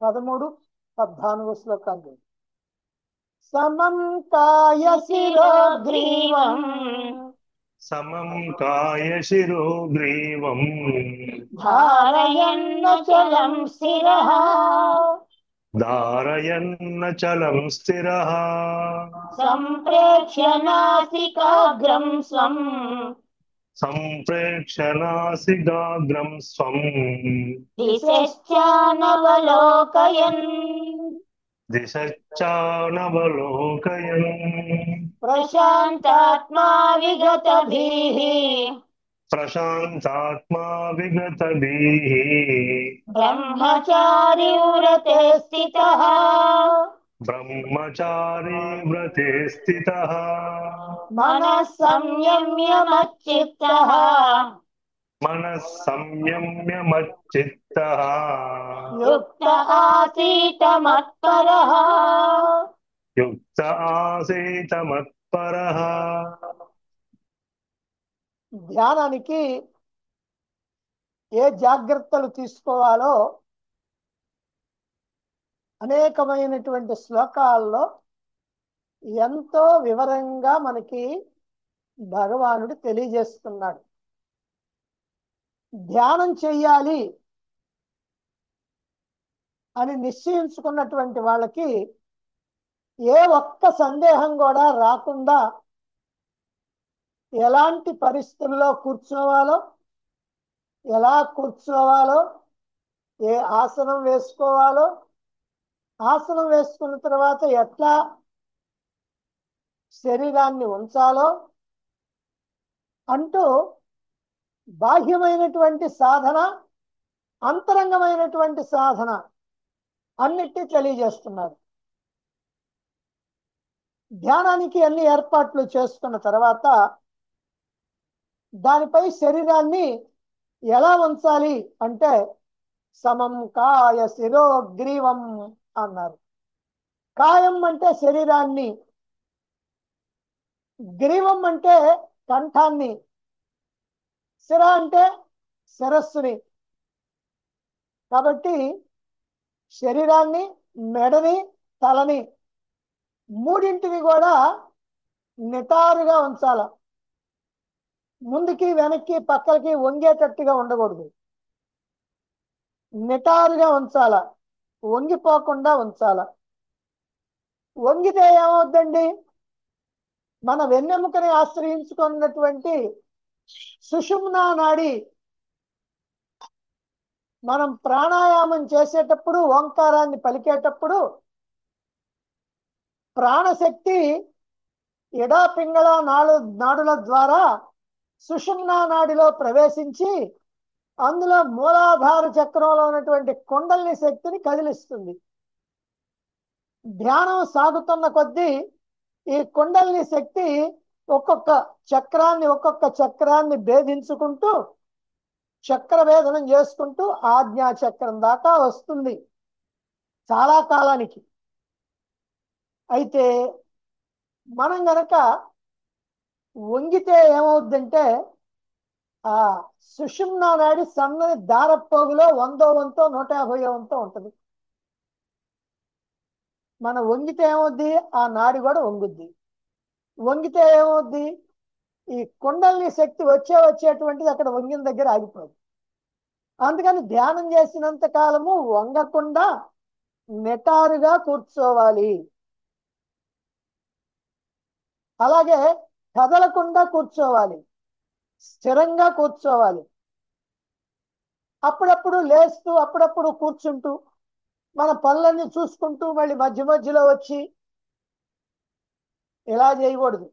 పదమూడు పద్నాలుగు శ్లోకాలు సమం కాయ శిరోగ్రీవం సమం కాయ శిరో గ్రీవం ధారయన్నచలం స్థిరః ధారయన్న చలం స్థిర సంప్రేక్ష్య నాసికాగ్రం స్వం సంప్రేక్షణాసిగాగ్రం స్వం దిశ్చానవలోకయన్ దిశచ్చానవలోకయన్ ప్రశాంతాత్మా విగతభీః ప్రశాంతాత్మా విగతభీః బ్రహ్మచారి వ్రతే స్థితః బ్రహ్మచారీ వ్రతే స్థితః మనః సంయమ్య మచ్చిత్తః మనః సంయమ్య మచ్చిత్తః యుక్త ఆసీత మత్పరః యుక్త ఆసీత మత్పరః ధ్యానానికి ఏ జాగ్రత్తలు తీసుకోవాలో అనేకమైనటువంటి శ్లోకాల్లో ఎంతో వివరంగా మనకి భగవానుడు తెలియజేస్తున్నాడు ధ్యానం చెయ్యాలి అని నిశ్చయించుకున్నటువంటి వాళ్ళకి ఏ ఒక్క సందేహం కూడా రాకుండా ఎలాంటి పరిస్థితుల్లో కూర్చోవాలో ఎలా కూర్చోవాలో ఏ ఆసనం వేసుకోవాలో ఆసనం వేసుకున్న తర్వాత ఎట్లా శరీరాన్ని ఉంచాలో అంటూ బాహ్యమైనటువంటి సాధన అంతరంగమైనటువంటి సాధన అన్నిటి తెలియజేస్తున్నారు ధ్యానానికి అన్ని ఏర్పాట్లు చేసుకున్న తర్వాత దానిపై శరీరాన్ని ఎలా ఉంచాలి అంటే సమం కాయ శిరోగ్రీవం అన్నారు కాయం అంటే శరీరాన్ని గ్రీవం అంటే కంఠాన్ని శిర అంటే శిరస్సుని కాబట్టి శరీరాన్ని మెడని తలని మూడింటిని కూడా నిటారుగా ఉంచాల ముందుకి వెనక్కి పక్కలకి వంగేటట్టుగా ఉండకూడదు నిటారుగా ఉంచాల వంగిపోకుండా ఉంచాల వంగితే ఏమవుద్దండి మన వెన్నెముకని ఆశ్రయించుకున్నటువంటి సుషుమ్నా నాడి మనం ప్రాణాయామం చేసేటప్పుడు ఓంకారాన్ని పలికేటప్పుడు ప్రాణశక్తి ఎడా పింగళ నాడు నాడుల ద్వారా సుషుమ్నా నాడిలో ప్రవేశించి అందులో మూలాధార చక్రంలో ఉన్నటువంటి కుండలిని శక్తిని కదిలిస్తుంది ధ్యానం సాగుతున్న కొద్దీ ఈ కుండలిని శక్తి ఒక్కొక్క చక్రాన్ని ఒక్కొక్క చక్రాన్ని భేదించుకుంటూ చక్ర భేదనం చేసుకుంటూ ఆజ్ఞా చక్రం దాకా వస్తుంది చాలా కాలానికి అయితే మనం గనక వంగితే ఏమవుద్దంటే ఆ సుషుమ్నా నాడి సన్నని దారపోగులో వందో వంతో నూట యాభై వంతో ఉంటుంది మన వంగితే ఏమవుద్ది ఆ నాడి కూడా వంగుద్ది వంగితే ఏమవుద్ది ఈ కుండలిని శక్తి వచ్చే వచ్చేటువంటిది అక్కడ వంగిన దగ్గర ఆగిపోదు అందుకని ధ్యానం చేసినంత కాలము వంగకుండా నిటారుగా కూర్చోవాలి అలాగే కదలకుండా కూర్చోవాలి స్థిరంగా కూర్చోవాలి అప్పుడప్పుడు లేస్తూ అప్పుడప్పుడు కూర్చుంటూ మన పనులన్నీ చూసుకుంటూ మళ్ళీ మధ్య మధ్యలో వచ్చి ఇలా చేయకూడదు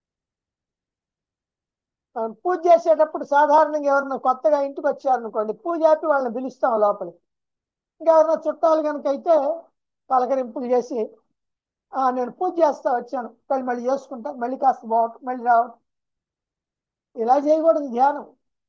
మనం పూజ చేసేటప్పుడు సాధారణంగా ఎవరైనా కొత్తగా ఇంటికి వచ్చారనుకోండి పూజ ఆపి వాళ్ళని పిలుస్తాం లోపలికి ఇంకా ఎవరైనా చుట్టాలు కనుక అయితే పలకరింపులు చేసి "ఆ, నేను పూజ చేస్తా వచ్చాను కానీ మళ్ళీ చేసుకుంటా మళ్ళీ కాస్త బావటం మళ్ళీ రావటం ఇలా చేయకూడదు ధ్యానం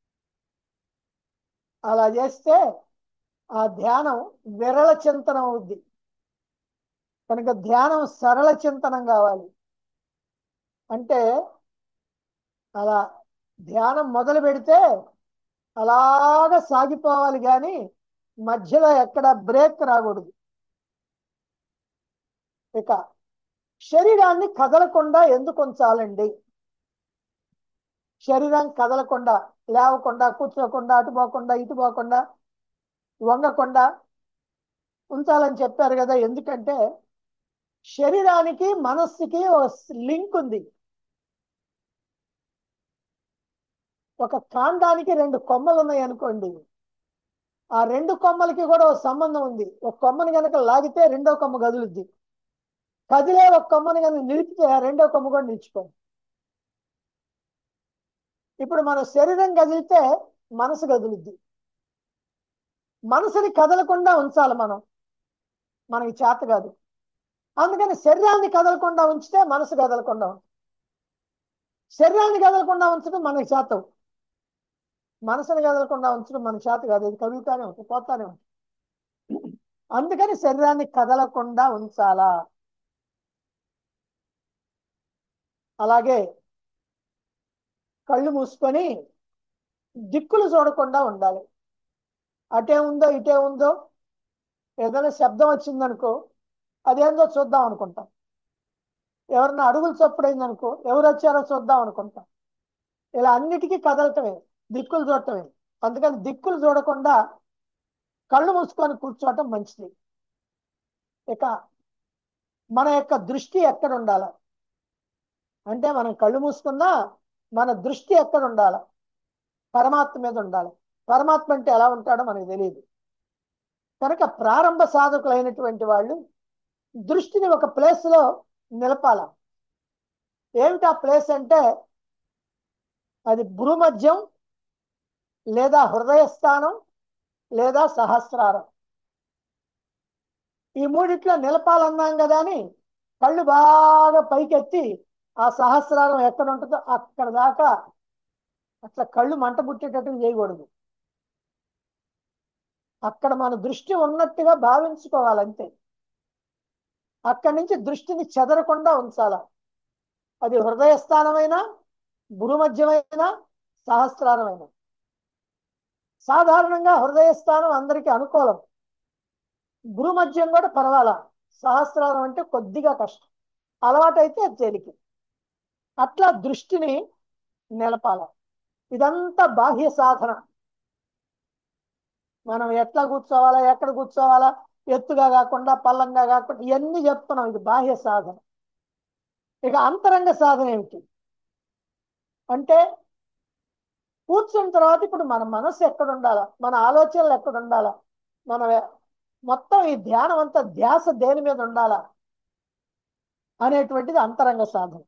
అలా చేస్తే ఆ ధ్యానం విరళ చింతనం అవుద్ది కనుక ధ్యానం సరళ చింతనం కావాలి అంటే అలా ధ్యానం మొదలు పెడితే అలాగ సాగిపోవాలి కానీ మధ్యలో ఎక్కడ బ్రేక్ రాకూడదు ఇక శరీరాన్ని కదలకుండా ఎందుకు ఉంచాలండి శరీరం కదలకుండా లేవకుండా కూర్చోకుండా అటు పోకుండా ఇటు పోకుండా వంగకుండా ఉంచాలని చెప్పారు కదా ఎందుకంటే శరీరానికి మనస్సుకి ఒక లింక్ ఉంది ఒక కాండానికి రెండు కొమ్మలు ఉన్నాయి అనుకోండి ఆ రెండు కొమ్మలకి కూడా ఒక సంబంధం ఉంది ఒక కొమ్మని కనుక లాగితే రెండో కొమ్మ కదులుద్ది కదిలే ఒక కొమ్మని కనుక నిలిపితే ఆ రెండో కొమ్మ కూడా నిలిచిపోయింది ఇప్పుడు మన శరీరం కదిలితే మనసు కదులుద్ది మనసుని కదలకుండా ఉంచాలి మనం మనకి చేత కాదు అందుకని శరీరాన్ని కదలకుండా ఉంచితే మనసు కదలకుండా ఉంటుంది శరీరాన్ని కదలకుండా ఉంచడం మనకి చేత మనసుని కదలకుండా ఉంచడం మన చేత కాదు ఇది కదులుతానే ఉంటుంది పోతానే ఉంటుంది అందుకని శరీరాన్ని కదలకుండా ఉంచాలా అలాగే కళ్ళు మూసుకొని దిక్కులు చూడకుండా ఉండాలి అటే ఉందో ఇటే ఉందో ఏదైనా శబ్దం వచ్చిందనుకో అదేందో చూద్దాం అనుకుంటాం ఎవరన్నా అడుగులు చప్పుడైందనుకో ఎవరు వచ్చారో చూద్దాం అనుకుంటాం ఇలా అన్నిటికీ కదలటమే దిక్కులు చూడటమే అందుకని దిక్కులు చూడకుండా కళ్ళు మూసుకొని కూర్చోవటం మంచిది ఇక మన యొక్క దృష్టి ఎక్కడ ఉండాలి అంటే మనం కళ్ళు మూసుకున్నా మన దృష్టి ఎక్కడ ఉండాలి పరమాత్మ మీద ఉండాలి పరమాత్మ అంటే ఎలా ఉంటాడో మనకు తెలియదు కనుక ప్రారంభ సాధకులైనటువంటి వాళ్ళు దృష్టిని ఒక ప్లేస్లో నిలపాల ఏమిటి ఆ ప్లేస్ అంటే అది భూమధ్యం లేదా హృదయ స్థానం లేదా సహస్రారం ఈ మూడిట్లో నిలపాలన్నాం కదా అని కళ్ళు బాగా పైకెత్తి ఆ సహస్రారం ఎక్కడ ఉంటుందో అక్కడ దాకా అట్లా కళ్ళు మంట పుట్టేటట్టు చేయకూడదు అక్కడ మన దృష్టి ఉన్నట్టుగా భావించుకోవాలి అంతే అక్కడి నుంచి దృష్టిని చెదరకుండా ఉంచాల అది హృదయ స్థానమైన భూమధ్యమైన సహస్రారమైన సాధారణంగా హృదయ స్థానం అందరికీ అనుకూలం భూమధ్యం కూడా పర్వాలా సహస్రారం అంటే కొద్దిగా కష్టం అలవాటైతే అది తేలిక అట్లా దృష్టిని నిలపాల ఇదంతా బాహ్య సాధన మనం ఎట్లా కూర్చోవాలా ఎక్కడ కూర్చోవాలా ఎత్తుగా కాకుండా పల్లంగా కాకుండా ఇవన్నీ చెప్తున్నాం ఇది బాహ్య సాధన ఇక అంతరంగ సాధన ఏమిటి అంటే కూర్చున్న తర్వాత ఇప్పుడు మన మనసు ఎక్కడ ఉండాలా మన ఆలోచనలు ఎక్కడ ఉండాలా మన మొత్తం ఈ ధ్యానం అంతా ధ్యాస దేని మీద ఉండాలా అనేటువంటిది అంతరంగ సాధన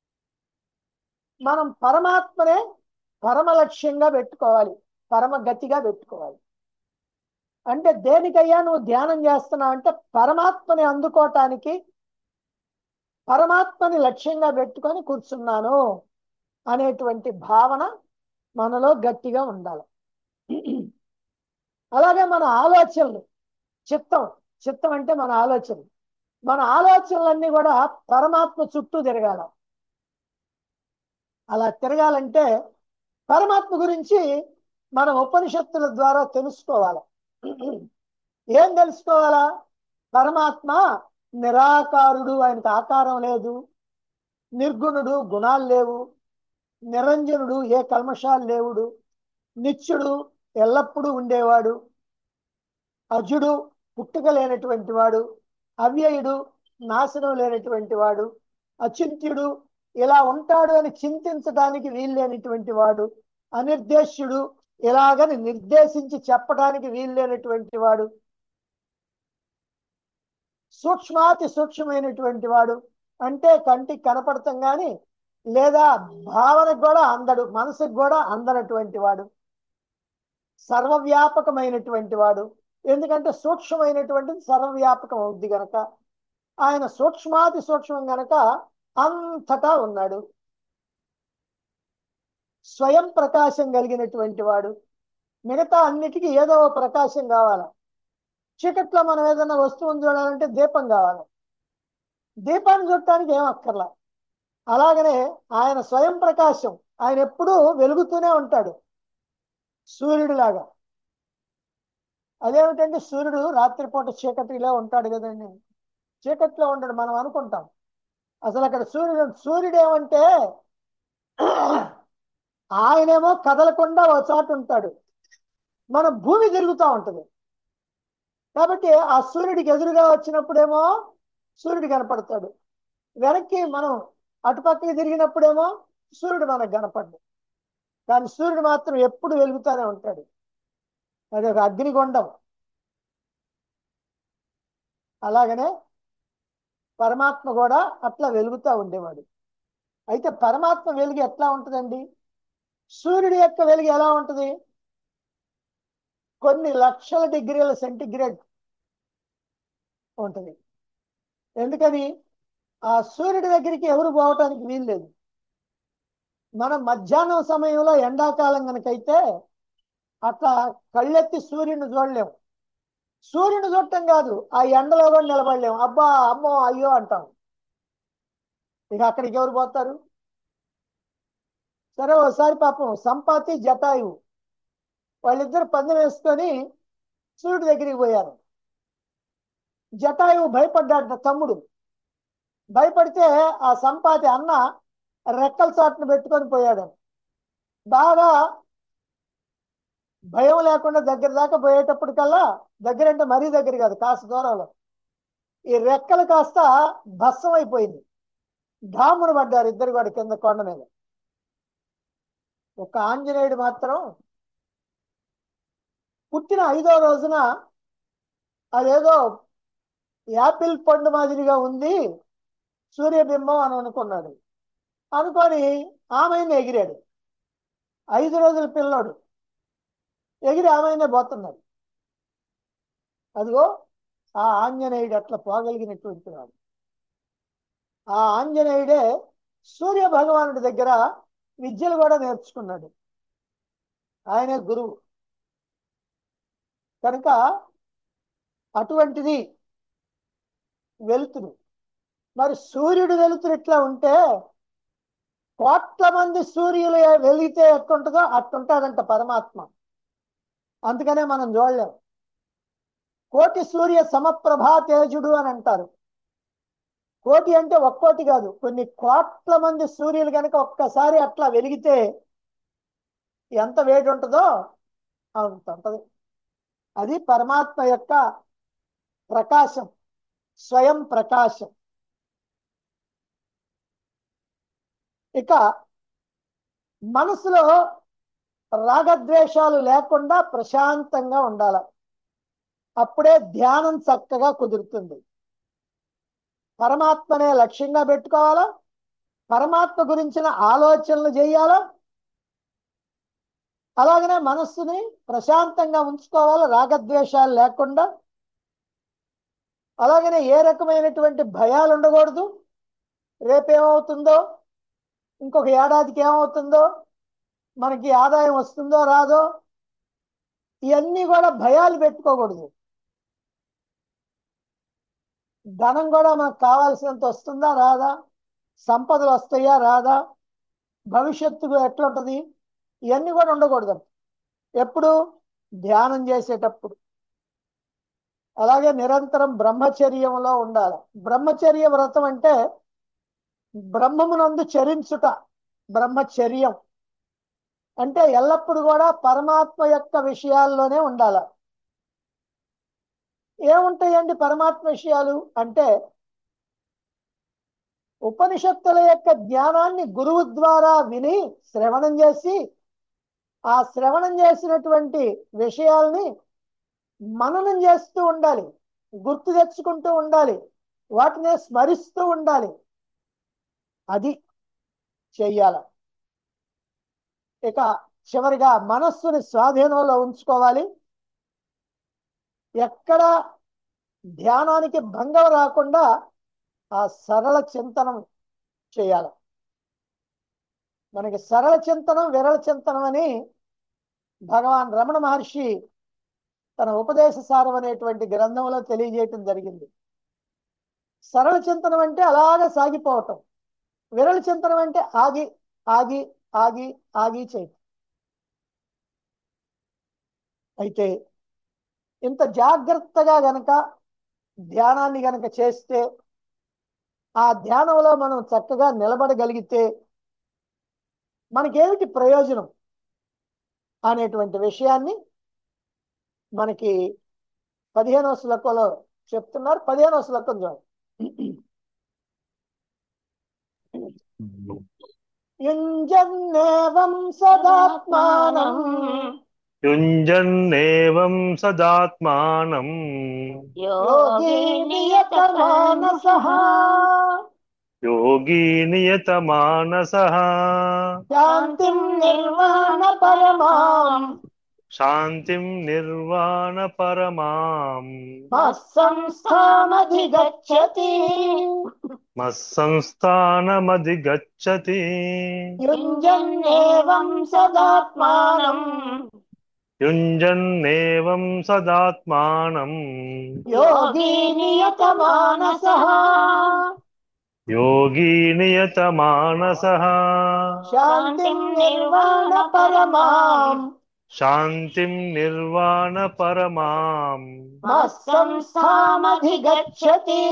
మనం పరమాత్మనే పరమ లక్ష్యంగా పెట్టుకోవాలి పరమ గతిగా పెట్టుకోవాలి అంటే దేనికయ్యా నువ్వు ధ్యానం చేస్తున్నావు అంటే పరమాత్మని అందుకోవటానికి పరమాత్మని లక్ష్యంగా పెట్టుకొని కూర్చున్నాను అనేటువంటి భావన మనలో గట్టిగా ఉండాలి అలాగే మన ఆలోచనలు చిత్తం చిత్తం అంటే మన ఆలోచనలు మన ఆలోచనలన్నీ కూడా పరమాత్మ చుట్టూ తిరగాల అలా తిరగాలంటే పరమాత్మ గురించి మనం ఉపనిషత్తుల ద్వారా తెలుసుకోవాలి ఏం తెలుసుకోవాలా పరమాత్మ నిరాకారుడు ఆయనకు ఆకారం లేదు నిర్గుణుడు గుణాలు లేవు నిరంజనుడు ఏ కల్మషాలు లేవుడు నిత్యుడు ఎల్లప్పుడూ ఉండేవాడు అజుడు పుట్టుక లేనటువంటి వాడు అవ్యయుడు నాశనం లేనటువంటి వాడు అచింత్యుడు ఇలా ఉంటాడు అని చింతించడానికి వీల్లేనటువంటి వాడు అనిర్దేశ్యుడు ఇలాగని నిర్దేశించి చెప్పడానికి వీల్లేనటువంటి వాడు సూక్ష్మాతి సూక్ష్మమైనటువంటి వాడు అంటే కంటికి కనపడతాం కానీ లేదా భావనకు కూడా అందడు మనసుకు కూడా అందనటువంటి వాడు సర్వవ్యాపకమైనటువంటి వాడు ఎందుకంటే సూక్ష్మమైనటువంటిది సర్వవ్యాపకం అవుద్ది గనక ఆయన సూక్ష్మాతి సూక్ష్మం గనక అంతటా ఉన్నాడు స్వయం ప్రకాశం కలిగినటువంటి వాడు మిగతా అన్నిటికీ ఏదో ఒక ప్రకాశం కావాలి చీకట్లో మనం ఏదైనా వస్తువుని చూడాలంటే దీపం కావాలి దీపాన్ని చూడటానికి ఏం అక్కర్లా అలాగనే ఆయన స్వయం ప్రకాశం ఆయన ఎప్పుడూ వెలుగుతూనే ఉంటాడు సూర్యుడిలాగా అదేమిటంటే సూర్యుడు రాత్రిపూట చీకటిలో ఉంటాడు కదండి చీకట్లో ఉండడు మనం అనుకుంటాం అసలు అక్కడ సూర్యుడు సూర్యుడు ఏమంటే ఆయనేమో కదలకుండా ఒక చోట ఉంటాడు మన భూమి తిరుగుతూ ఉంటుంది కాబట్టి ఆ సూర్యుడికి ఎదురుగా వచ్చినప్పుడేమో సూర్యుడు కనపడతాడు వెనక్కి మనం అటుపక్కకి తిరిగినప్పుడేమో సూర్యుడు మనకు కనపడ్డు కానీ సూర్యుడు మాత్రం ఎప్పుడు వెలుగుతూనే ఉంటాడు అది ఒక అగ్నిగుండం అలాగనే పరమాత్మ కూడా అట్లా వెలుగుతూ ఉండేవాడు అయితే పరమాత్మ వెలుగు ఎట్లా ఉంటుందండి సూర్యుడి యొక్క వెలుగు ఎలా ఉంటుంది కొన్ని లక్షల డిగ్రీల సెంటిగ్రేడ్ ఉంటుంది ఎందుకని ఆ సూర్యుడి దగ్గరికి ఎవరు పోవటానికి వీల్లేదు మనం మధ్యాహ్నం సమయంలో ఎండాకాలం కనుకైతే అట్లా కళ్ళెత్తి సూర్యుని చూడలేము సూర్యుని చూడటం కాదు ఆ ఎండలో కూడా నిలబడలేము అబ్బా అమ్మో అయ్యో అంటాం ఇక అక్కడికి ఎవరు పోతారు సరే ఒకసారి పాపం సంపాతి జటాయువు వాళ్ళిద్దరు పందెం వేసుకొని సూర్యుడి దగ్గరికి పోయారు జటాయువు భయపడ్డాడు తమ్ముడు భయపడితే ఆ సంపాతి అన్న రెక్కల చాటును పెట్టుకొని పోయాడు బాగా భయం లేకుండా దగ్గర దాకా పోయేటప్పుడు కల్లా దగ్గర అంటే మరీ దగ్గర కాదు కాస్త దూరంలో ఈ రెక్కలు కాస్త భస్సం అయిపోయింది ఢామును పడ్డారు ఇద్దరు కూడా కింద కొండ మీద ఒక ఆంజనేయుడు మాత్రం పుట్టిన ఐదో రోజున అదేదో యాపిల్ పండు మాదిరిగా ఉంది సూర్యబింబం అని అనుకున్నాడు అనుకొని ఆమెను ఎగిరాడు ఐదు రోజుల పిల్లోడు ఎగిరి ఆమెనే పోతున్నాడు అదిగో ఆ ఆంజనేయుడు అట్లా పోగలిగినటువంటి వాడు ఆ ఆంజనేయుడే సూర్య భగవానుడి దగ్గర విద్యలు కూడా నేర్చుకున్నాడు ఆయనే గురువు కనుక అటువంటిది వెలుతురు మరి సూర్యుడు వెలుతురు ఇట్లా ఉంటే కోట్ల మంది సూర్యులు వెలిగితే ఎట్టుంటుందో అట్టుంటాడంట పరమాత్మ అందుకనే మనం చూడలేం కోటి సూర్య సమప్రభా తేజుడు అని అంటారు కోటి అంటే ఒక్కోటి కాదు కొన్ని కోట్ల మంది సూర్యులు కనుక ఒక్కసారి అట్లా వెలిగితే ఎంత వేడి ఉంటుందో అంత ఉంటది అది పరమాత్మ యొక్క ప్రకాశం స్వయం ప్రకాశం ఇక మనసులో రాగద్వేషాలు లేకుండా ప్రశాంతంగా ఉండాలి అప్పుడే ధ్యానం చక్కగా కుదురుతుంది పరమాత్మనే లక్ష్యంగా పెట్టుకోవాలా పరమాత్మ గురించిన ఆలోచనలు చేయాలా అలాగనే మనస్సుని ప్రశాంతంగా ఉంచుకోవాలి రాగద్వేషాలు లేకుండా అలాగనే ఏ రకమైనటువంటి భయాలు ఉండకూడదు రేపేమవుతుందో ఇంకొక ఏడాదికి ఏమవుతుందో మనకి ఆదాయం వస్తుందో రాదో ఇవన్నీ కూడా భయాలు పెట్టుకోకూడదు ధనం కూడా మనకు కావాల్సినంత వస్తుందా రాదా సంపదలు వస్తాయా రాదా భవిష్యత్తు ఎట్లుంటది ఇవన్నీ కూడా ఉండకూడదు ఎప్పుడు ధ్యానం చేసేటప్పుడు అలాగే నిరంతరం బ్రహ్మచర్యంలో ఉండాలి బ్రహ్మచర్య వ్రతం అంటే బ్రహ్మమునందు చరించుట బ్రహ్మచర్యం అంటే ఎల్లప్పుడు కూడా పరమాత్మ యొక్క విషయాల్లోనే ఉండాల ఏముంటాయండి పరమాత్మ విషయాలు అంటే ఉపనిషత్తుల యొక్క జ్ఞానాన్ని గురువు ద్వారా విని శ్రవణం చేసి ఆ శ్రవణం చేసినటువంటి విషయాల్ని మననం చేస్తూ ఉండాలి గుర్తు తెచ్చుకుంటూ ఉండాలి వాటిని స్మరిస్తూ ఉండాలి అది చెయ్యాల ఇక చివరిగా మనస్సుని స్వాధీనంలో ఉంచుకోవాలి ఎక్కడ ధ్యానానికి భంగం రాకుండా ఆ సరళ చింతనం చేయాలి మనకి సరళ చింతనం విరళ చింతనం అని భగవాన్ రమణ మహర్షి తన ఉపదేశ సారం అనేటువంటి గ్రంథంలో తెలియజేయటం జరిగింది సరళ చింతనం అంటే అలాగే సాగిపోవటం విరళ చింతనం అంటే ఆగి ఆగి ఆగి ఆగి చేయటం అయితే ఇంత జాగ్రత్తగా గనక ధ్యానాన్ని గనక చేస్తే ఆ ధ్యానంలో మనం చక్కగా నిలబడగలిగితే మనకేమిటి ప్రయోజనం అనేటువంటి విషయాన్ని మనకి పదిహేనవ శ్లోకంలో చెప్తున్నారు పదిహేనవ శ్లోకం చూడండి యుంజన్నేవం సదాత్మానం యుంజన్నేవం సదాత్మానం యోగి నియతమానసః యోగీ నియతమానసః శాంతిం నిర్వాణ పరమాం శాంతిం నిర్వాణ పరమాం మత్సంస్థామధిగచ్చతి మత్సంస్థానమధిగచ్చతి యుంజన్నేవం సదాత్మానం యుంజన్నేవం సదాత్మానం యోగి నియతమానసః యోగీ నియతమానసః శాంతిం నిర్వాణ పరమాం శాంతిం నిర్వాణ పరమాం మత్సంస్థామధిగచ్చతి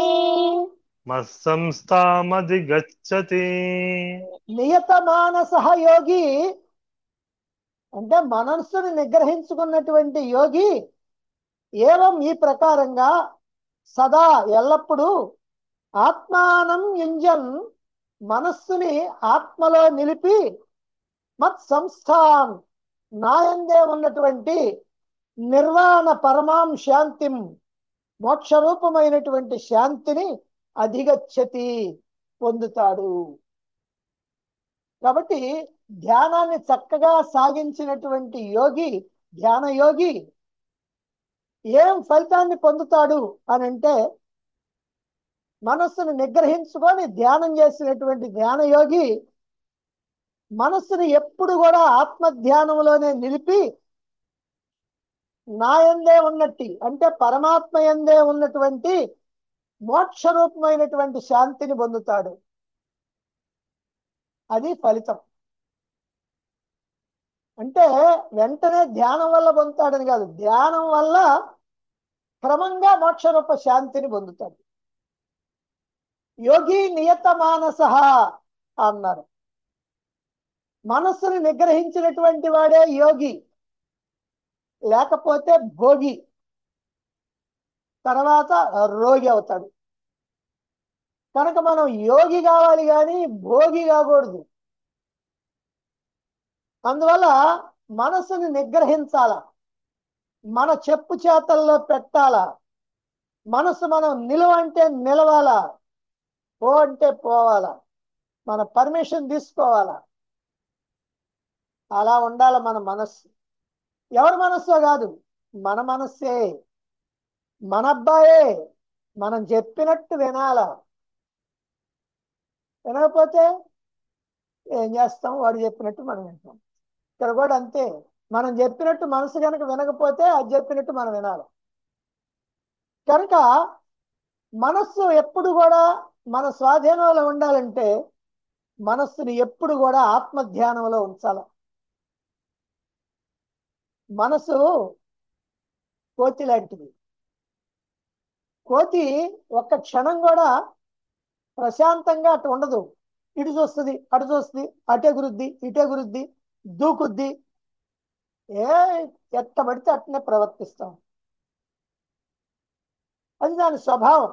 మత్సంస్థామధిగచ్చతి నియత మానస యోగి అంటే మనస్సును నిగ్రహించుకున్నటువంటి యోగి ఏవం ఈ ప్రకారంగా సదా ఎల్లప్పుడూ ఆత్మానం యుంజన్ మనస్సుని ఆత్మలో నిలిపి మత్ సంస్థాన్ నాయందే ఉన్నటువంటి నిర్వాణ పరమాం శాంతిం మోక్షరూపమైనటువంటి శాంతిని అధిగచ్చతి పొందుతాడు కాబట్టి ధ్యానాన్ని చక్కగా సాగించినటువంటి యోగి ధ్యాన యోగి ఏం ఫలితాన్ని పొందుతాడు అని అంటే మనస్సును నిగ్రహించుకొని ధ్యానం చేసినటువంటి ధ్యాన యోగి మనస్సును ఎప్పుడు కూడా ఆత్మ ధ్యానంలోనే నిలిపి నాయందే ఉన్నట్టి అంటే పరమాత్మ ఎందే ఉన్నటువంటి మోక్ష రూపమైనటువంటి శాంతిని పొందుతాడు అది ఫలితం అంటే వెంటనే ధ్యానం వల్ల పొందుతాడని కాదు ధ్యానం వల్ల క్రమంగా మోక్షరూప శాంతిని పొందుతాడు యోగి నియత మానస అన్నారు మనస్సును నిగ్రహించినటువంటి వాడే యోగి లేకపోతే భోగి తర్వాత రోగి అవుతాడు కనుక మనం యోగి కావాలి కానీ భోగి కాకూడదు అందువల్ల మనసుని నిగ్రహించాల మన చెప్పు చేతల్లో పెట్టాలా మనసు మనం నిలవంటే నిలవాలా పో అంటే పోవాలా మన పర్మిషన్ తీసుకోవాలా అలా ఉండాల మన మనస్సు ఎవరి మనస్సో కాదు మన మనస్సే మన అబ్బాయే మనం చెప్పినట్టు వినాలా వినకపోతే ఏం చేస్తాం వాడు చెప్పినట్టు మనం వింటాం ఇక్కడ కూడా అంతే మనం చెప్పినట్టు మనసు కనుక వినకపోతే అది చెప్పినట్టు మనం వినాలి కనుక మనస్సు ఎప్పుడు కూడా మన స్వాధీనంలో ఉండాలంటే మనస్సుని ఎప్పుడు కూడా ఆత్మ ధ్యానంలో ఉంచాలి మనసు కోతి లాంటిది కోతి ఒక్క క్షణం కూడా ప్రశాంతంగా అటు ఉండదు ఇటు చూస్తుంది అటు చూస్తుంది అటే గురుద్ది ఇటే గురుద్ది దూకుద్ది ఏ ఎట్ట పడితే అట్నే ప్రవర్తిస్తాం అది దాని స్వభావం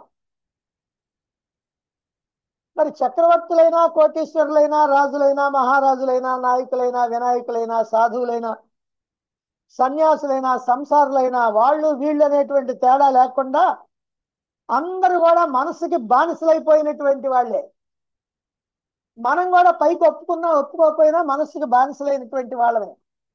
మరి చక్రవర్తులైనా కోటీశ్వరులైనా రాజులైనా మహారాజులైనా నాయకులైనా వినాయకులైనా సాధువులైనా సన్యాసులైనా సంసారులైనా వాళ్ళు వీళ్ళు అనేటువంటి తేడా లేకుండా అందరూ కూడా మనసుకి బానిసలైపోయినటువంటి వాళ్ళే మనం కూడా పైకి ఒప్పుకున్నా ఒప్పుకోకపోయినా మనసుకి బానిసలైనటువంటి వాళ్ళమే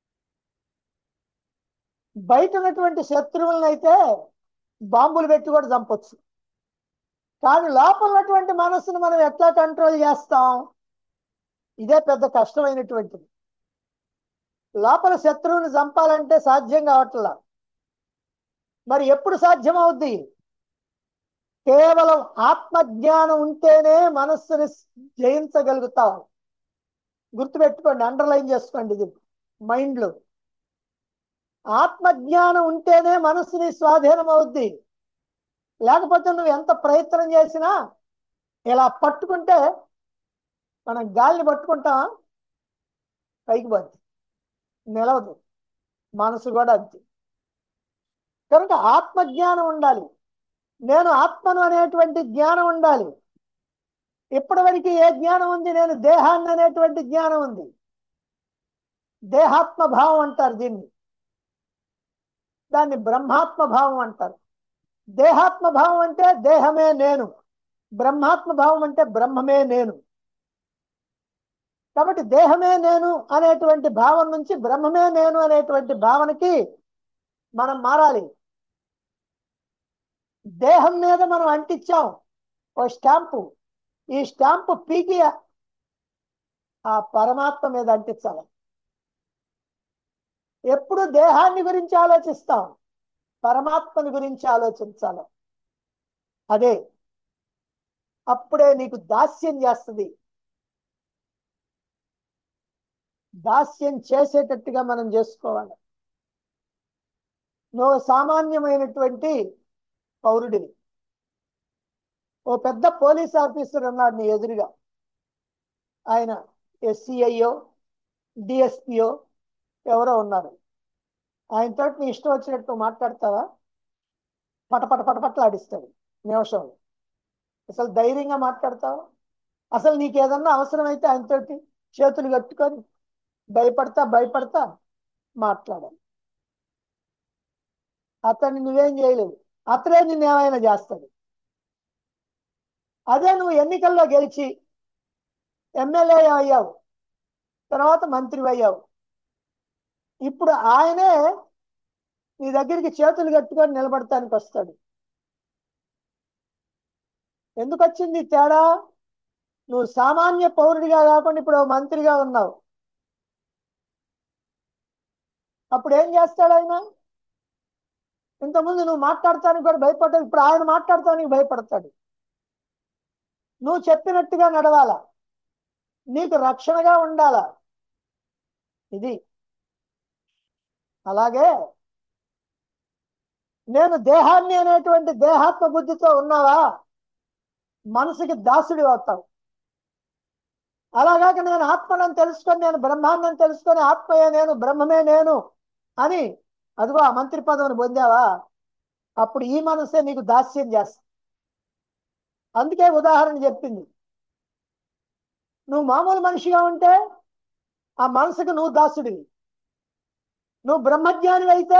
బయట ఉన్నటువంటి శత్రువులను అయితే బాంబులు పెట్టి కూడా చంపొచ్చు కానీ లోపల ఉన్నటువంటి మనస్సును మనం ఎట్లా కంట్రోల్ చేస్తాం ఇదే పెద్ద కష్టమైనటువంటిది లోపల శత్రువుని చంపాలంటే సాధ్యం కావట్లా మరి ఎప్పుడు సాధ్యం అవుద్ది కేవలం ఆత్మజ్ఞానం ఉంటేనే మనస్సుని జయించగలుగుతాం గుర్తుపెట్టుకోండి అండర్లైన్ చేసుకోండి ఇది మైండ్లో ఆత్మజ్ఞానం ఉంటేనే మనస్సుని స్వాధీనం అవుద్ది లేకపోతే నువ్వు ఎంత ప్రయత్నం చేసినా ఇలా పట్టుకుంటే మనం గాలిని పట్టుకుంటామా పైకి పోద్ది నిలవదు మనసు కూడా అంతే కనుక ఆత్మజ్ఞానం ఉండాలి నేను ఆత్మను అనేటువంటి జ్ఞానం ఉండాలి ఇప్పటివరకు ఏ జ్ఞానం ఉంది నేను దేహాన్ని అనేటువంటి జ్ఞానం ఉంది దేహాత్మ భావం అంటారు దీన్ని దాన్ని బ్రహ్మాత్మ భావం అంటారు దేహాత్మ భావం అంటే దేహమే నేను బ్రహ్మాత్మ భావం అంటే బ్రహ్మమే నేను కాబట్టి దేహమే నేను అనేటువంటి భావం నుంచి బ్రహ్మమే నేను అనేటువంటి భావనకి మనం మారాలి దేహం మీద మనం అంటించాం ఓ స్టాంపు ఈ స్టాంపు పీకి ఆ పరమాత్మ మీద అంటించాలి ఎప్పుడు దేహాన్ని గురించి ఆలోచిస్తాం పరమాత్మని గురించి ఆలోచించాలి అదే అప్పుడే నీకు దాస్యం చేస్తుంది దాస్యం చేసేటట్టుగా మనం చేసుకోవాలి నువ్వు సామాన్యమైనటువంటి పౌరుడివి ఓ పెద్ద పోలీస్ ఆఫీసర్ ఉన్నాడు నీ ఎదురుగా ఆయన ఎస్సీఐఓ డిఎస్పిఓ ఎవరో ఉన్నారు ఆయనతో నీ ఇష్టం వచ్చినట్టు మాట్లాడతావా పటపట పటపట్లాడిస్తాడు నిమిషంలో అసలు ధైర్యంగా మాట్లాడతావా అసలు నీకు ఏదన్నా అవసరమైతే ఆయనతోటి చేతులు కట్టుకొని భయపడతా భయపడతా మాట్లాడాలి అతన్ని నువ్వేం చేయలేవు అతనే నిన్ను ఏమైనా చేస్తాడు అదే నువ్వు ఎన్నికల్లో గెలిచి ఎమ్మెల్యే అయ్యావు తర్వాత మంత్రి అయ్యావు ఇప్పుడు ఆయనే నీ దగ్గరికి చేతులు కట్టుకొని నిలబడటానికి వస్తాడు ఎందుకు వచ్చింది ఈ తేడా నువ్వు సామాన్య పౌరుడిగా కాకుండా ఇప్పుడు ఓ మంత్రిగా ఉన్నావు అప్పుడు ఏం చేస్తాడు ఆయన ఇంతకుముందు నువ్వు మాట్లాడటానికి కూడా భయపడ్డావు ఇప్పుడు ఆయన మాట్లాడటానికి భయపడతాడు నువ్వు చెప్పినట్టుగా నడవాలా నీకు రక్షణగా ఉండాలా ఇది అలాగే నేను దేహాన్ని అనేటువంటి దేహాత్మ బుద్ధితో ఉన్నావా మనసుకి దాసుడి అవుతావు అలాగాక నేను ఆత్మనని తెలుసుకొని నేను బ్రహ్మాండం తెలుసుకొని ఆత్మయే నేను బ్రహ్మమే నేను అని అదిగో ఆ మంత్రి పదవిని పొందావా అప్పుడు ఈ మనసే నీకు దాస్యం చేస్తా అందుకే ఉదాహరణ చెప్పింది నువ్వు మామూలు మనిషిగా ఉంటే ఆ మనసుకు నువ్వు దాసుడివి నువ్వు బ్రహ్మజ్ఞాని అయితే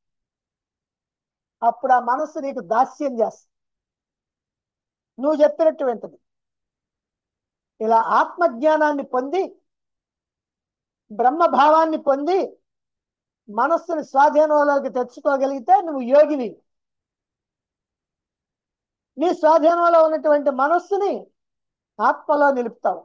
అప్పుడు ఆ మనస్సు నీకు దాస్యం చేస్తా నువ్వు చెప్పినట్టు వింటది ఇలా ఆత్మజ్ఞానాన్ని పొంది బ్రహ్మభావాన్ని పొంది మనస్సుని స్వాధీనంలోకి తెచ్చుకోగలిగితే నువ్వు యోగివి నీ స్వాధీనంలో ఉన్నటువంటి మనస్సుని ఆత్మలో నిలుపుతావు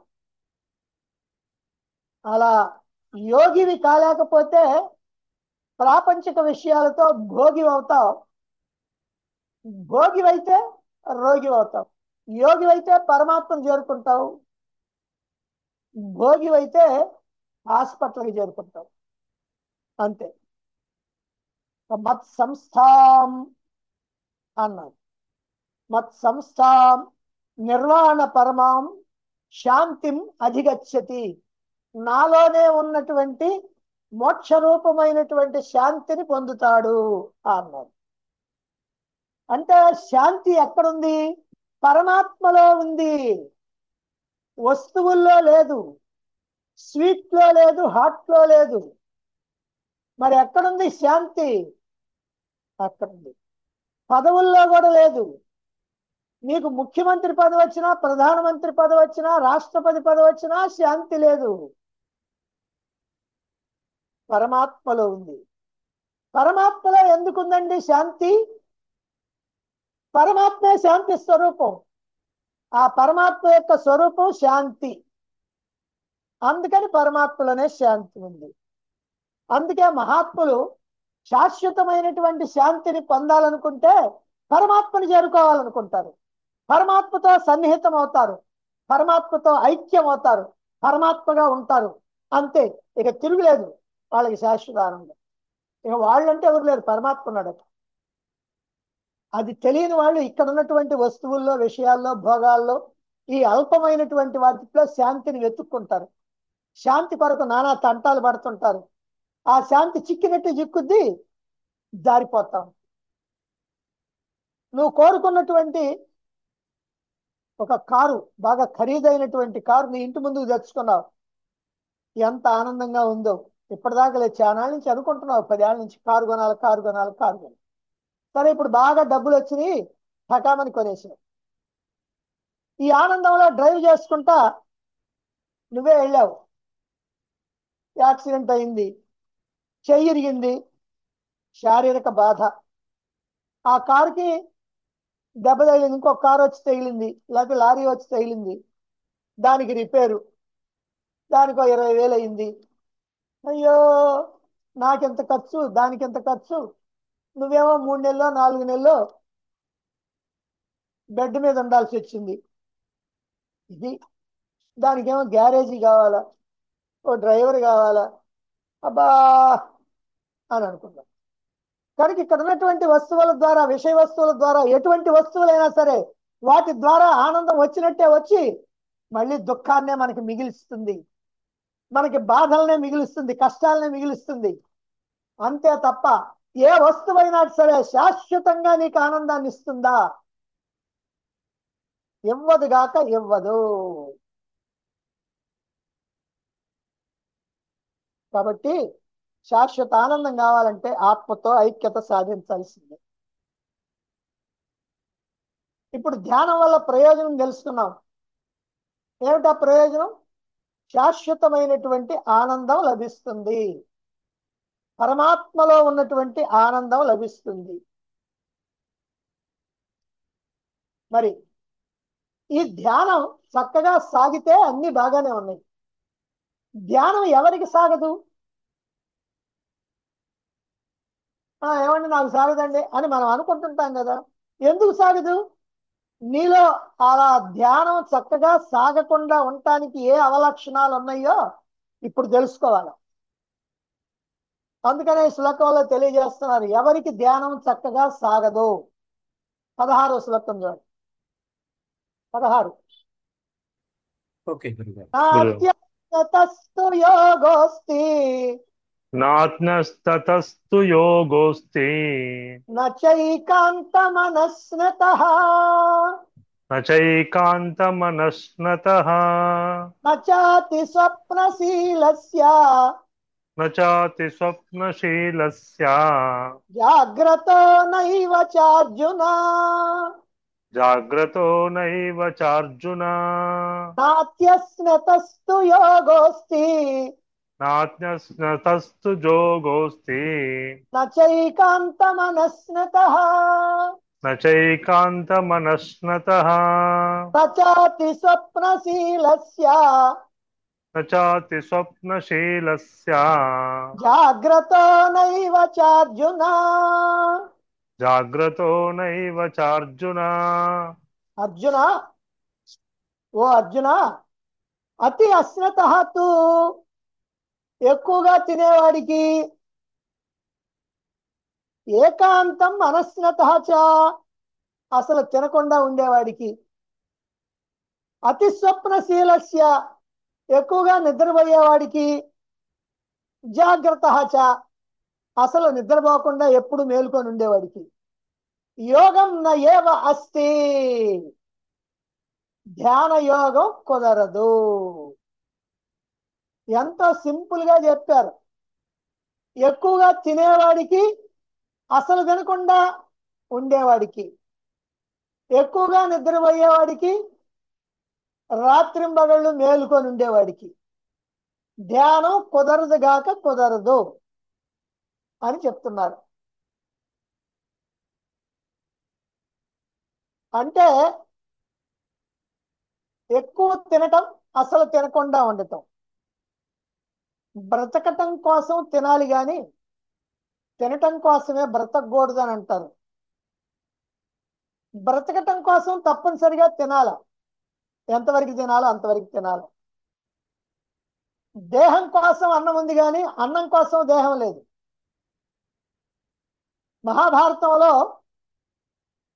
అలా యోగివి కాలేకపోతే ప్రాపంచిక విషయాలతో భోగి అవుతావు భోగివైతే రోగి అవుతావు యోగివైతే పరమాత్మను చేరుకుంటావు భోగివైతే హాస్పిటల్కి చేరుకుంటావు అంతే మత్ సంస్థాం అన్నారు మత్ సంస్థాం నిర్వాణ పరమాం శాంతిం అధిగచ్చతి నాలోనే ఉన్నటువంటి మోక్ష రూపమైనటువంటి శాంతిని పొందుతాడు అన్నారు అంటే శాంతి ఎక్కడుంది పరమాత్మలో ఉంది వస్తువుల్లో లేదు స్వీట్ లో లేదు హాట్ లో లేదు మరి ఎక్కడుంది శాంతి అక్కడుంది పదవుల్లో కూడా లేదు నీకు ముఖ్యమంత్రి పదవి వచ్చినా ప్రధానమంత్రి పదవి వచ్చినా రాష్ట్రపతి పదవి వచ్చినా శాంతి లేదు పరమాత్మలో ఉంది పరమాత్మలో ఎందుకుందండి శాంతి పరమాత్మే శాంతి స్వరూపం ఆ పరమాత్మ యొక్క స్వరూపం శాంతి అందుకని పరమాత్మలోనే శాంతి ఉంది అందుకే మహాత్ములు శాశ్వతమైనటువంటి శాంతిని పొందాలనుకుంటే పరమాత్మని చేరుకోవాలనుకుంటారు పరమాత్మతో సన్నిహితం అవుతారు పరమాత్మతో ఐక్యం అవుతారు పరమాత్మగా ఉంటారు అంతే ఇక తిరుగులేదు వాళ్ళకి శాశ్వత ఆనందం ఇక వాళ్ళంటే ఎవరు లేరు పరమాత్మ ఉన్నాడు అది తెలియని వాళ్ళు ఇక్కడ ఉన్నటువంటి వస్తువుల్లో విషయాల్లో భోగాల్లో ఈ అల్పమైనటువంటి వాటిలో శాంతిని వెతుక్కుంటారు శాంతి కొరకు నానా తంటాలు పడుతుంటారు ఆ శాంతి చిక్కినట్టు చిక్కుద్ది జారిపోతాం నువ్వు కోరుకున్నటువంటి ఒక కారు బాగా ఖరీదైనటువంటి కారు నీ ఇంటి ముందుకు తెచ్చుకున్నావు ఎంత ఆనందంగా ఉందో ఇప్పటిదాకా లేదు చాలా నుంచి అనుకుంటున్నావు పదేళ్ళ నుంచి కారు కొనాలి కారు కొనాలి కారు కొనాలి సరే ఇప్పుడు బాగా డబ్బులు వచ్చినాయి ఠకామని కొనేసావు ఈ ఆనందంలో డ్రైవ్ చేసుకుంటా నువ్వే వెళ్ళావు యాక్సిడెంట్ అయింది చెయ్యి ఇరిగింది శారీరక బాధ ఆ కారుకి దెబ్బ తగిలింది ఇంకో కారు వచ్చి తగిలింది లేకపోతే లారీ వచ్చి తగిలింది దానికి రిపేరు దానికి ఓ ఇరవై వేలు అయింది అయ్యో నాకెంత ఖర్చు దానికి ఎంత ఖర్చు నువ్వేమో మూడు నెలలో నాలుగు నెలలో బెడ్ మీద ఉండాల్సి వచ్చింది ఇది దానికేమో గ్యారేజీ కావాలా ఓ డ్రైవర్ కావాలా అబ్బా అని అనుకున్నాం కనుక ఇక్కడ ఉన్నటువంటి వస్తువుల ద్వారా విషయ వస్తువుల ద్వారా ఎటువంటి వస్తువులైనా సరే వాటి ద్వారా ఆనందం వచ్చినట్టే వచ్చి మళ్ళీ దుఃఖాన్నే మనకి మిగిలిస్తుంది మనకి బాధలనే మిగిలిస్తుంది కష్టాలనే మిగిలిస్తుంది అంతే తప్ప ఏ వస్తువైనా సరే శాశ్వతంగా నీకు ఆనందాన్ని ఇస్తుందా ఇవ్వదు గాక ఇవ్వదు కాబట్టి శాశ్వత ఆనందం కావాలంటే ఆత్మతో ఐక్యత సాధించాల్సిందే ఇప్పుడు ధ్యానం వల్ల ప్రయోజనం తెలుసుకున్నాం ఏమిటా ప్రయోజనం శాశ్వతమైనటువంటి ఆనందం లభిస్తుంది పరమాత్మలో ఉన్నటువంటి ఆనందం లభిస్తుంది మరి ఈ ధ్యానం చక్కగా సాగితే అన్ని బాగానే ఉన్నాయి ధ్యానం ఎవరికి సాగదు ఆ, ఏమండి నాకు సాగదండి అని మనం అనుకుంటుంటాం కదా ఎందుకు సాగదు నీలో అలా ధ్యానం చక్కగా సాగకుండా ఉండటానికి ఏ అవలక్షణాలు ఉన్నాయో ఇప్పుడు తెలుసుకోవాలి అందుకనే ఈ శ్లోకంలో తెలియజేస్తున్నారు ఎవరికి ధ్యానం చక్కగా సాగదు పదహారో శ్లోకం చూడండి పదహారు ఓకే గురుగారు నాత్యస్తు యోగోస్తి నాత్నస్తతస్తు యోగోస్తి నైకాంత మనస్నత నైకాంతమనశ్నతః నాతి స్వప్నశీలస్య నాతి స్వప్నశీలస్య జాగ్రత్త నైవ చార్జున జాగ్రతో నైవ చార్జున నాత్యస్నతస్తు యోగోస్తి నాత్నస్తస్తు జోగోస్తి నైకాంత మనస్నత నైకాంతమనశ్నతః నచాతి స్వప్నశీలస్య నాతి స్వప్నశీలస్య జాగ్రత్త నైవ చార్జున జాగ్రతో నైవ చార్జున అర్జున ఓ అర్జున అతి అశ్నత తు ఎక్కువగా తినేవాడికి ఏకాంతం అనశ్నత చ అసలు తినకుండా ఉండేవాడికి అతి స్వప్నశీలస్య ఎక్కువగా నిద్రపోయేవాడికి జాగ్రత్త చ అసలు నిద్రపోకుండా ఎప్పుడు మేలుకొని ఉండేవాడికి యోగం న ఏవ అస్తి ధ్యాన యోగం కుదరదు ఎంతో సింపుల్ గా చెప్పారు ఎక్కువగా తినేవాడికి అసలు తినకుండా ఉండేవాడికి ఎక్కువగా నిద్రపోయేవాడికి రాత్రింబగళ్ళు మేలుకొని ఉండేవాడికి ధ్యానం కుదరదు గాక కుదరదు అని చెప్తున్నారు అంటే ఎక్కువ తినటం అసలు తినకుండా ఉండటం బ్రతకటం కోసం తినాలి కానీ తినటం కోసమే బ్రతకూడదు అని అంటారు బ్రతకటం కోసం తప్పనిసరిగా తినాల ఎంతవరకు తినాలో అంతవరకు తినాలి దేహం కోసం అన్నం ఉంది కానీ అన్నం కోసం దేహం లేదు మహాభారతంలో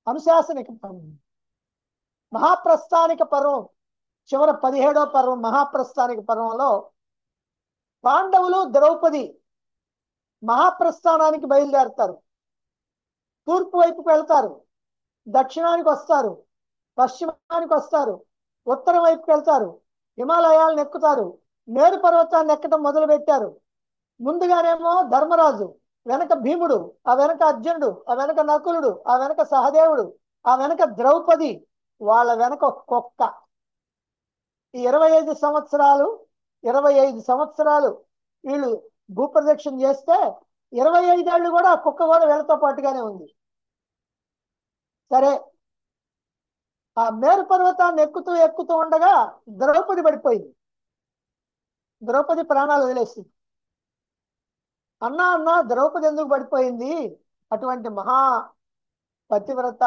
అనుశాసనిక పర్వం మహాప్రస్థానిక పర్వం చివర పదిహేడో పర్వం మహాప్రస్థానిక పర్వంలో పాండవులు ద్రౌపది మహాప్రస్థానానికి బయలుదేరతారు తూర్పు వైపుకు వెళ్తారు దక్షిణానికి వస్తారు పశ్చిమానికి వస్తారు ఉత్తరం వైపుకి వెళ్తారు హిమాలయాలను ఎక్కుతారు మేరు పర్వతాన్ని ఎక్కడం మొదలు పెట్టారు ముందుగానేమో ధర్మరాజు వెనక భీముడు ఆ వెనక అర్జునుడు ఆ వెనక నకులుడు ఆ వెనక సహదేవుడు ఆ వెనక ద్రౌపది వాళ్ళ వెనక ఒక కుక్క ఈ ఇరవై ఐదు సంవత్సరాలు ఇరవై ఐదు సంవత్సరాలు వీళ్ళు భూప్రదక్షిణ చేస్తే ఇరవై ఐదేళ్ళు కూడా ఆ కుక్క కూడా వీళ్ళతో పాటుగానే ఉంది సరే ఆ మేరు పర్వతాన్ని ఎక్కుతూ ఎక్కుతూ ఉండగా ద్రౌపది పడిపోయింది ద్రౌపది ప్రాణాలు వదిలేసింది అన్నా అన్నా ద్రౌపది ఎందుకు పడిపోయింది అటువంటి మహా పతివ్రత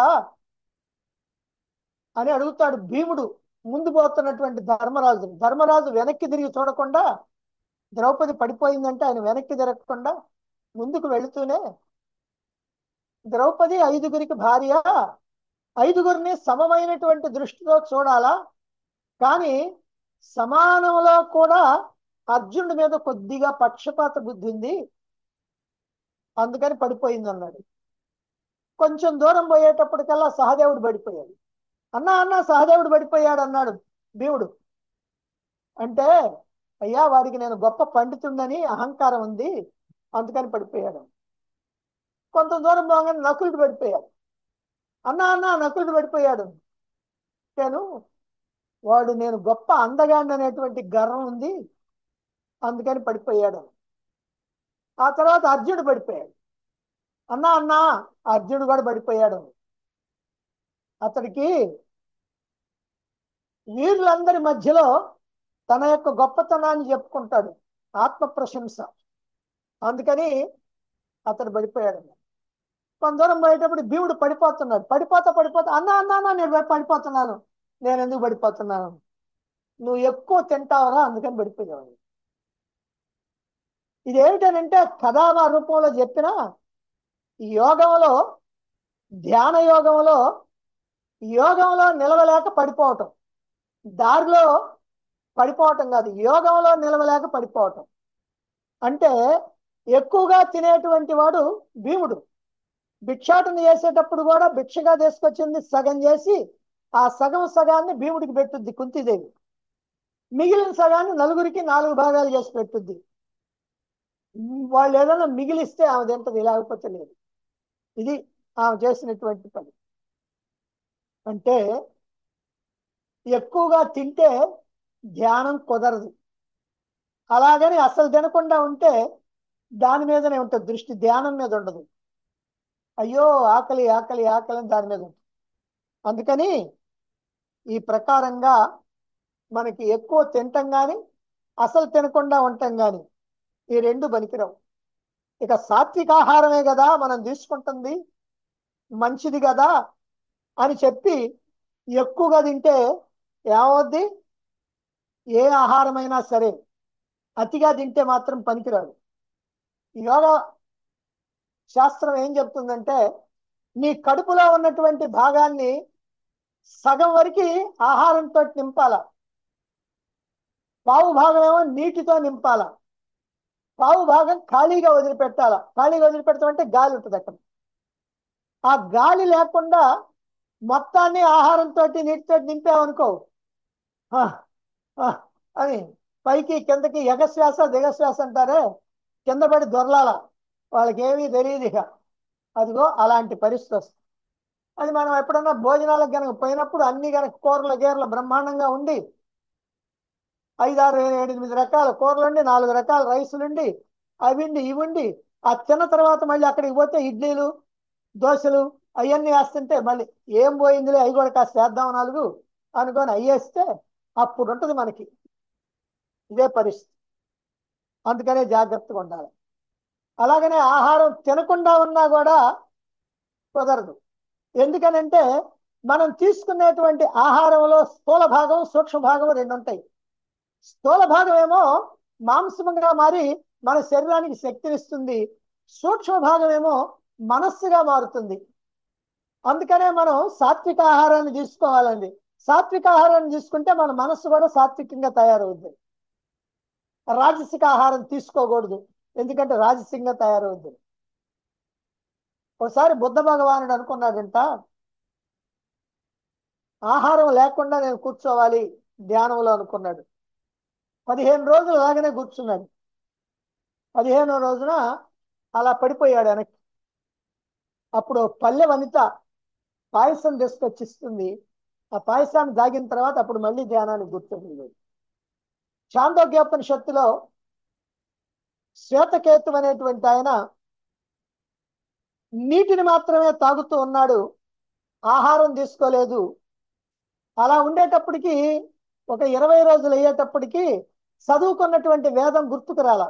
అని అడుగుతాడు భీముడు ముందు పోతున్నటువంటి ధర్మరాజు ధర్మరాజు వెనక్కి తిరిగి చూడకుండా ద్రౌపది పడిపోయిందంటే ఆయన వెనక్కి తిరగకుండా ముందుకు వెళుతూనే ద్రౌపది ఐదుగురికి భార్య ఐదుగురిని సమమైనటువంటి దృష్టితో చూడాలా కానీ సమానంలో కూడా అర్జునుడి మీద కొద్దిగా పక్షపాత బుద్ధి ఉంది అందుకని పడిపోయింది అన్నాడు కొంచెం దూరం పోయేటప్పటికల్లా సహదేవుడు పడిపోయాడు అన్నా అన్నా సహదేవుడు పడిపోయాడు అన్నాడు భీముడు అంటే అయ్యా వాడికి నేను గొప్ప పండితుండని అహంకారం ఉంది అందుకని పడిపోయాడు కొంత దూరం పోగానే నకులుడు పడిపోయాడు అన్నా అన్నా నకులుడు పడిపోయాడు నేను వాడు నేను గొప్ప అందగాడిని అనేటువంటి గర్వం ఉంది అందుకని పడిపోయాడు ఆ తర్వాత అర్జునుడు పడిపోయాడు అన్నా అన్నా అర్జునుడు కూడా పడిపోయాడు అతడికి వీరులందరి మధ్యలో తన యొక్క గొప్పతనాన్ని చెప్పుకుంటాడు ఆత్మ ప్రశంస అందుకని అతడు పడిపోయాడు కొంత దూరం పోయేటప్పుడు భీముడు పడిపోతున్నాడు పడిపోతా పడిపోతా అన్నా అన్నా అన్నా నేను పడిపోతున్నాను నేను ఎందుకు పడిపోతున్నాను నువ్వు ఎక్కువ తింటావరా అందుకని పడిపోయావు ఇది ఏమిటనంటే కథామ రూపంలో చెప్పిన యోగంలో ధ్యాన యోగంలో యోగంలో నిలవలేక పడిపోవటం దారిలో పడిపోవటం కాదు యోగంలో నిలవలేక పడిపోవటం అంటే ఎక్కువగా తినేటువంటి వాడు భీముడు భిక్షాటన చేసేటప్పుడు కూడా భిక్షగా తీసుకొచ్చింది సగం చేసి ఆ సగం సగాన్ని భీముడికి పెట్టుద్ది కుంతిదేవి మిగిలిన సగాన్ని నలుగురికి నాలుగు భాగాలు చేసి పెట్టుద్ది వాళ్ళు ఏదైనా మిగిలిస్తే ఆమె తింటది లేకపోతే లేదు ఇది ఆమె చేసినటువంటి పని అంటే ఎక్కువగా తింటే ధ్యానం కుదరదు అలాగని అసలు తినకుండా ఉంటే దాని మీదనే ఉంటుంది దృష్టి ధ్యానం మీద ఉండదు అయ్యో ఆకలి ఆకలి ఆకలి అని దాని మీద ఉంటుంది అందుకని ఈ ప్రకారంగా మనకి ఎక్కువ తింటాం కానీ అసలు తినకుండా ఉంటాం కానీ ఈ రెండు పనికిరావు ఇక సాత్విక ఆహారమే కదా మనం తీసుకుంటుంది మంచిది కదా అని చెప్పి ఎక్కువగా తింటే ఏమవుద్ది ఏ ఆహారమైనా సరే అతిగా తింటే మాత్రం పనికిరాదు యోగ శాస్త్రం ఏం చెప్తుందంటే నీ కడుపులో ఉన్నటువంటి భాగాన్ని సగం వరకు ఆహారంతో నింపాల పావు భాగం ఏమో నీటితో నింపాల పావు భాగం ఖాళీగా వదిలిపెట్టాల ఖాళీగా వదిలిపెడతామంటే గాలి ఉంటుంది అక్కడ ఆ గాలి లేకుండా మొత్తాన్ని ఆహారంతో నీటితో నింపామనుకో అని పైకి కిందకి ఎగశ్వాస దిగశ్వాస అంటారే కింద పడి దొరలాల వాళ్ళకి ఏమీ తెలియదు ఇక అదిగో అలాంటి పరిస్థితి వస్తుంది అది మనం ఎప్పుడన్నా భోజనాలకు కనుక పోయినప్పుడు అన్ని కనుక కూరల గీరలు బ్రహ్మాండంగా ఉండి ఐదారు ఎనిమిది రకాల కూరలుండి నాలుగు రకాల రైసులుండి అవిండి ఇవండి ఆ తిన్న తర్వాత మళ్ళీ అక్కడికి పోతే ఇడ్లీలు దోశలు అవన్నీ వేస్తుంటే మళ్ళీ ఏం పోయిందిలే అవి కూడా కాస్త వేద్దాం నాలుగు అనుకొని అయ్యేస్తే అప్పుడు ఉంటుంది మనకి ఇదే పరిస్థితి అందుకనే జాగ్రత్తగా ఉండాలి అలాగనే ఆహారం తినకుండా ఉన్నా కూడా కుదరదు ఎందుకనంటే మనం తీసుకునేటువంటి ఆహారంలో స్థూల భాగం సూక్ష్మ భాగం రెండు ఉంటాయి స్థూల భాగం ఏమో మాంసముగా మారి మన శరీరానికి శక్తినిస్తుంది సూక్ష్మ భాగం ఏమో మనస్సుగా మారుతుంది అందుకనే మనం సాత్విక ఆహారాన్ని తీసుకోవాలండి సాత్విక ఆహారాన్ని తీసుకుంటే మన మనస్సు కూడా సాత్వికంగా తయారవుద్ది రాజసిక ఆహారం తీసుకోకూడదు ఎందుకంటే రాజసికంగా తయారవుద్ది ఒకసారి బుద్ధ భగవానుడు అనుకున్నాడంట ఆహారం లేకుండా నేను కూర్చోవాలి ధ్యానంలో అనుకున్నాడు పదిహేను రోజులు అలాగనే కూర్చున్నాడు పదిహేనో రోజున అలా పడిపోయాడు వెనక్కి అప్పుడు పల్లె వనిత పాయసం తీసుకొచ్చిస్తుంది ఆ పాయసాన్ని దాగిన తర్వాత అప్పుడు మళ్ళీ ధ్యానానికి కూర్చోలేదు చాందోగ్యోపనిషత్తులో శ్వేతకేతు అనేటువంటి ఆయన నీటిని మాత్రమే తాగుతూ ఉన్నాడు ఆహారం తీసుకోలేదు అలా ఉండేటప్పటికి ఒక ఇరవై రోజులు అయ్యేటప్పటికి చదువుకున్నటువంటి వేదం గుర్తుకు రాల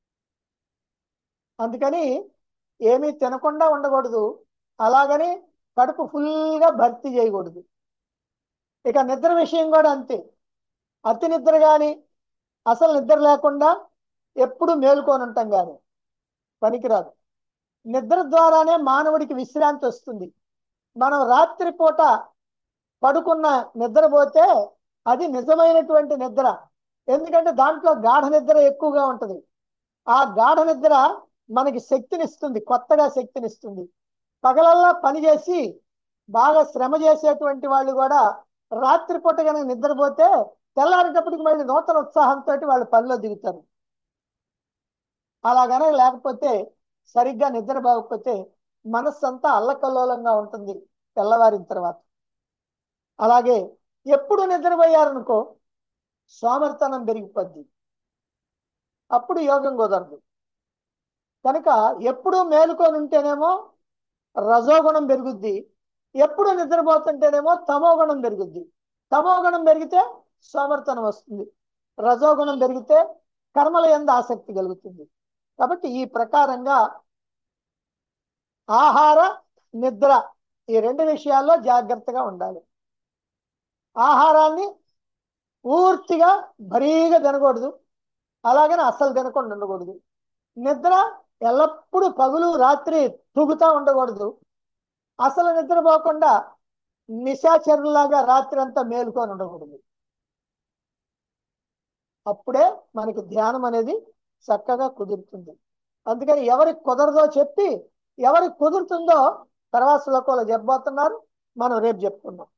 అందుకని ఏమీ తినకుండా ఉండకూడదు అలాగని కడుపు ఫుల్గా భర్తీ చేయకూడదు ఇక నిద్ర విషయం కూడా అంతే అతి నిద్ర కానీ అసలు నిద్ర లేకుండా ఎప్పుడు మేలుకొని ఉంటాం కానీ పనికిరాదు నిద్ర ద్వారానే మానవుడికి విశ్రాంతి వస్తుంది మనం రాత్రిపూట పడుకున్న నిద్రపోతే అది నిజమైనటువంటి నిద్ర ఎందుకంటే దాంట్లో గాఢ నిద్ర ఎక్కువగా ఉంటుంది ఆ గాఢ నిద్ర మనకి శక్తినిస్తుంది కొత్తగా శక్తినిస్తుంది పగలల్లా పని చేసి బాగా శ్రమ చేసేటువంటి వాళ్ళు కూడా రాత్రిపూట కనుక నిద్రపోతే తెల్లారేటప్పటికి మళ్ళీ నూతన ఉత్సాహంతో వాళ్ళు పనిలో దిగుతారు అలాగనే లేకపోతే సరిగ్గా నిద్ర బాగపోతే మనస్సు అంతా అల్లకల్లోలంగా ఉంటుంది తెల్లవారిన తర్వాత అలాగే ఎప్పుడు నిద్రపోయారనుకో సోమర్తనం పెరిగిపోద్ది అప్పుడు యోగం కుదరదు కనుక ఎప్పుడు మేలుకొని ఉంటేనేమో రజోగుణం పెరుగుద్ది ఎప్పుడు నిద్రపోతుంటేనేమో తమోగుణం పెరుగుద్ది తమోగుణం పెరిగితే సోమర్తనం వస్తుంది రజోగుణం పెరిగితే కర్మల ఎందు ఆసక్తి కలుగుతుంది కాబట్టి ఈ ప్రకారంగా ఆహార నిద్ర ఈ రెండు విషయాల్లో జాగ్రత్తగా ఉండాలి ఆహారాన్ని పూర్తిగా భరీగా తినకూడదు అలాగని అస్సలు తినకుండా ఉండకూడదు నిద్ర ఎల్లప్పుడూ పగులు రాత్రి తూగుతా ఉండకూడదు అసలు నిద్రపోకుండా నిశాచరులాగా రాత్రి అంతా మేలుకొని ఉండకూడదు అప్పుడే మనకి ధ్యానం అనేది చక్కగా కుదురుతుంది అందుకని ఎవరికి కుదరదో చెప్పి ఎవరికి కుదురుతుందో తర్వాత శ్లోకంలో చెప్పబోతున్నారు మనం రేపు చెప్పుకుందాం